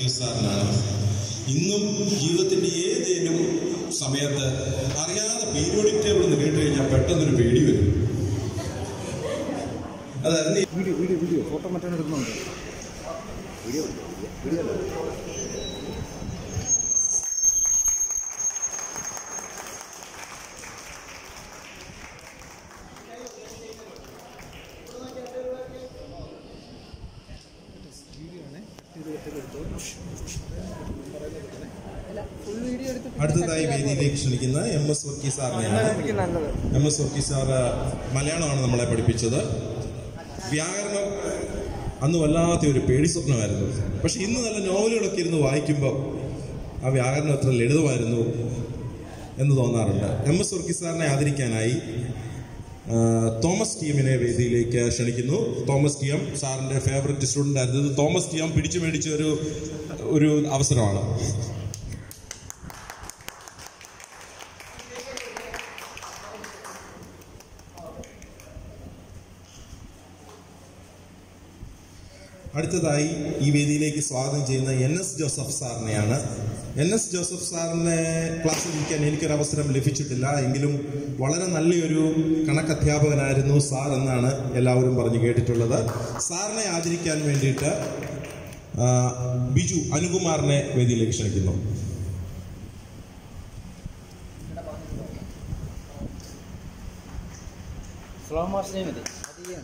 സാറിനാണ് ഇന്നും ജീവിതത്തിന്റെ ഏതേലും സമയത്ത് അറിയാതെ പീരിയോഡിക് ടേബിൾ എന്ന് കേട്ട് കഴിഞ്ഞാൽ പെട്ടെന്നൊരു പേടി വരും അതായത് ഈ വീഡിയോ വീഡിയോ വീഡിയോ ഫോട്ടോ മറ്റേ എടുക്കുന്നുണ്ട് വീഡിയോ വീഡിയോ അടുത്തതായി വേദിയിലേക്ക് ക്ഷണിക്കുന്ന എം എസ് വർക്കി സാറിനെയാണ് നല്ലത് എം എസ് വർക്കി സാറ് മലയാളമാണ് നമ്മളെ പഠിപ്പിച്ചത് വ്യാകരണം അന്ന് വല്ലാത്ത ഒരു പേടി സ്വപ്നമായിരുന്നു പക്ഷെ ഇന്ന് നല്ല നോവലുകളൊക്കെ ഇരുന്ന് വായിക്കുമ്പോൾ ആ വ്യാകരണം എത്ര ലളിതമായിരുന്നു എന്ന് തോന്നാറുണ്ട് എം എസ് വർക്കി സാറിനെ ആദരിക്കാനായി ആ, തോമസ് ടീമിനെ വേദിയിലേക്ക് ക്ഷണിക്കുന്നു തോമസ് ടി എം സാറിന്റെ ഫേവററ്റ് സ്റ്റുഡന്റ് ആയിരുന്നു ഇത് തോമസ് ടി എം പിടിച്ചു മേടിച്ച ഒരു ഒരു അവസരമാണ് അടുത്തതായി ഈ വേദിയിലേക്ക് സ്വാഗതം ചെയ്യുന്ന എൻ എസ് ജോസഫ് സാറിനെയാണ് എൻ എസ് ജോസഫ് സാറിനെ ക്ലാസ്സിൽ ഇരിക്കാൻ എനിക്കൊരു അവസരം ലഭിച്ചിട്ടില്ല എങ്കിലും വളരെ നല്ലൊരു കണക്കധ്യാപകനായിരുന്നു സാർ എന്നാണ് എല്ലാവരും പറഞ്ഞു കേട്ടിട്ടുള്ളത് സാറിനെ ആദരിക്കാൻ വേണ്ടിയിട്ട് ആ, ബിജു അനുകുമാറിനെ വേദിയിലേക്ക് ക്ഷണിക്കുന്നു സ്ലോ മോഷനെ മതി അധികം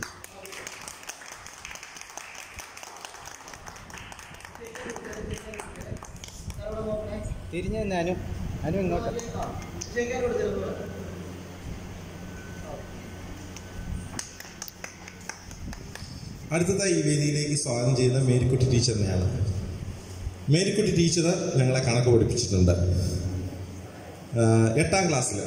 തിരിഞ്ഞു നിന്ന് അനു അനു ഇങ്ങോട്ട് അടുത്തതായി ഈ വേദിയിലേക്ക് സ്വാഗതം ചെയ്യുന്ന മേരിക്കുട്ടി ടീച്ചറിനെയാണ് മേരിക്കുട്ടി ടീച്ചർ ഞങ്ങളെ കണക്ക് പഠിപ്പിച്ചിട്ടുണ്ട് ആ, എട്ടാം ക്ലാസ്സിൽ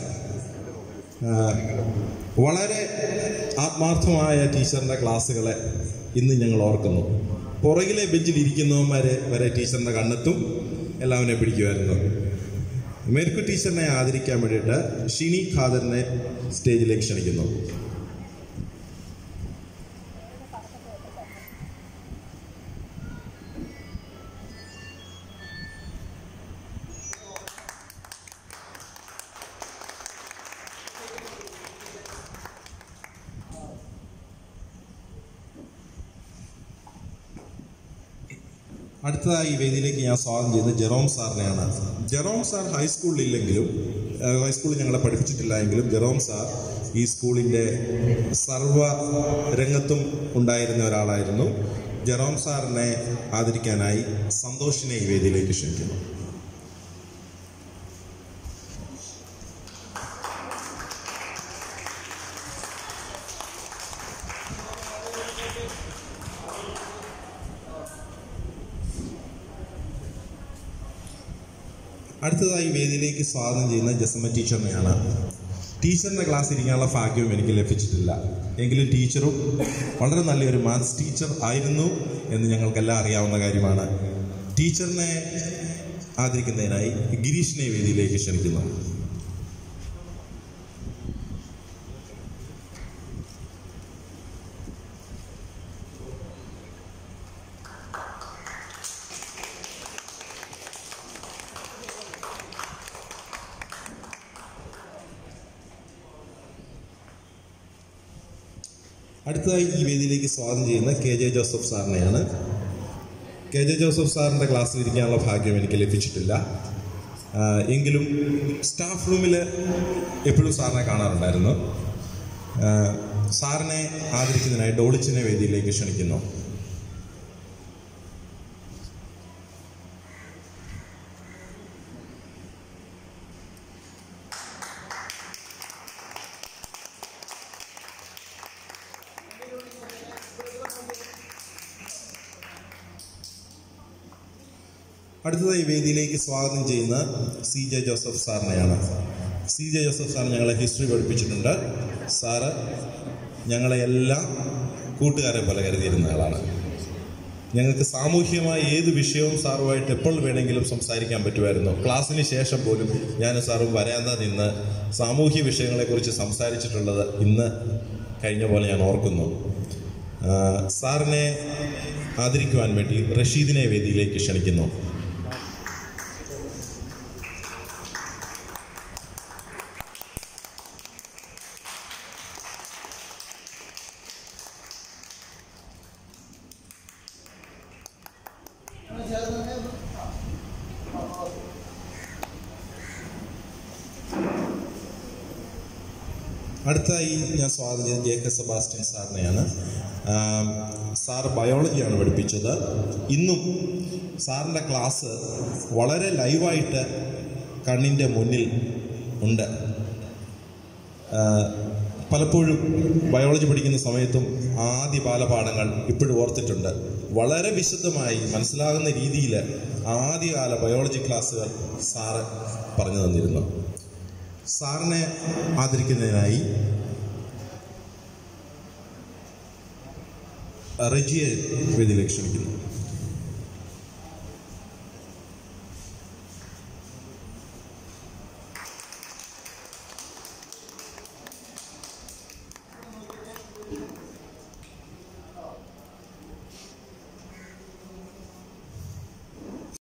വളരെ ആത്മാർത്ഥമായ ടീച്ചറിന്റെ ക്ലാസ്സുകളെ ഇന്ന് ഞങ്ങൾ ഓർക്കുന്നു പുറകിലെ ബെഞ്ചിൽ ഇരിക്കുന്നവന്മാരെ വരെ ടീച്ചറിന്റെ കണ്ണെത്തും എല്ലാവരെയും പിടിക്കുമായിരുന്നു മേരിക്കുട്ടി ടീച്ചറിനെ ആദരിക്കാൻ വേണ്ടിയിട്ട് ഷിനി ഖാദറിനെ സ്റ്റേജിലേക്ക് ക്ഷണിക്കുന്നു അടുത്തതായി ഈ വേദിയിലേക്ക് ഞാൻ സ്വാഗതം ചെയ്യുന്നത് ജെറോം സാറിനെയാണ് ജെറോം സാർ ഹൈസ്കൂളിലില്ലെങ്കിലും ഏഹ്, ഹൈസ്കൂളിൽ ഞങ്ങളെ പഠിപ്പിച്ചിട്ടില്ല എങ്കിലും ജെറോം സാർ ഈ സ്കൂളിന്റെ സർവ രംഗത്തും ഉണ്ടായിരുന്ന ഒരാളായിരുന്നു ജെറോം സാറിനെ ആദരിക്കാനായി സന്തോഷിനെ ഈ വേദിയിലേക്ക് ക്ഷണിക്കുന്നു അടുത്തതായി വേദിയിലേക്ക് സ്വാഗതം ചെയ്യുന്ന ജസമ്മ ടീച്ചറിനെയാണ് ടീച്ചറിന്റെ ക്ലാസ് ഇരിക്കാനുള്ള ഭാഗ്യവും എനിക്ക് ലഭിച്ചിട്ടില്ല എങ്കിലും ടീച്ചറും വളരെ നല്ലൊരു മാത്സ് ടീച്ചർ ആയിരുന്നു എന്ന് ഞങ്ങൾക്കെല്ലാം അറിയാവുന്ന കാര്യമാണ് ടീച്ചറിനെ ആദരിക്കുന്നതിനായി ഗിരീഷിനെ വേദിയിലേക്ക് ക്ഷണിക്കുന്നു അടുത്തതായി ഈ വേദിയിലേക്ക് സ്വാഗതം ചെയ്യുന്ന കെ ജെ ജോസഫ് സാറിനെയാണ് കെ ജെ ജോസഫ് സാറിന്റെ ക്ലാസ്സിൽ ഇരിക്കാനുള്ള ഭാഗ്യം എനിക്ക് ലഭിച്ചിട്ടില്ല ആ, എങ്കിലും സ്റ്റാഫ് റൂമിൽ എപ്പോഴും സാറിനെ കാണാറുണ്ടായിരുന്നു ആ, സാറിനെ ആദരിക്കുന്നതിനായി ഡോളിച്ചിനെ വേദിയിലേക്ക് ക്ഷണിക്കുന്നു അടുത്തതായി വേദിയിലേക്ക് സ്വാഗതം ചെയ്യുന്ന സി ജെ ജോസഫ് സാറിനെയാണ് സി ജെ ജോസഫ് സാർ ഞങ്ങളെ ഹിസ്റ്ററി പഠിപ്പിച്ചിട്ടുണ്ട് സാറ് ഞങ്ങളെ എല്ലാം കൂട്ടുകാരെ പോലെ കരുതിയിരുന്ന ആളാണ് ഞങ്ങൾക്ക് സാമൂഹ്യമായ ഏത് വിഷയവും സാറുമായിട്ട് എപ്പോൾ വേണമെങ്കിലും സംസാരിക്കാൻ പറ്റുമായിരുന്നു ക്ലാസ്സിന് ശേഷം പോലും ഞാൻ സാറും വരാന്ത നിന്ന് സാമൂഹ്യ വിഷയങ്ങളെക്കുറിച്ച് സംസാരിച്ചിട്ടുള്ളത് ഇന്ന് കഴിഞ്ഞ പോലെ ഞാൻ ഓർക്കുന്നു ആ, സാറിനെ ആദരിക്കുവാൻ വേണ്ടി റഷീദിനെ വേദിയിലേക്ക് ക്ഷണിക്കുന്നു അടുത്തായി ഞാൻ സ്വാഗതം ചെയ്തത് ജെ കെ സെബാസ്റ്റ്യൻ സാറിനെയാണ് ആം, സാർ ബയോളജിയാണ് പഠിപ്പിച്ചത് ഇന്നും സാറിൻ്റെ ക്ലാസ് വളരെ ലൈവായിട്ട് കണ്ണിൻ്റെ മുന്നിൽ ഉണ്ട് ആ, പലപ്പോഴും ബയോളജി പഠിക്കുന്ന സമയത്തും ആദ്യ ബാലപാഠങ്ങൾ ഇപ്പോഴും ഓർത്തിട്ടുണ്ട് വളരെ വിശദമായി മനസ്സിലാകുന്ന രീതിയിൽ ആദ്യകാല ബയോളജി ക്ലാസ്സുകൾ സാറ് പറഞ്ഞു തന്നിരുന്നു സാറിനെ ആദരിക്കുന്നതിനായി റജിയെ വേദിയിലേക്ക് ക്ഷണിക്കുന്നു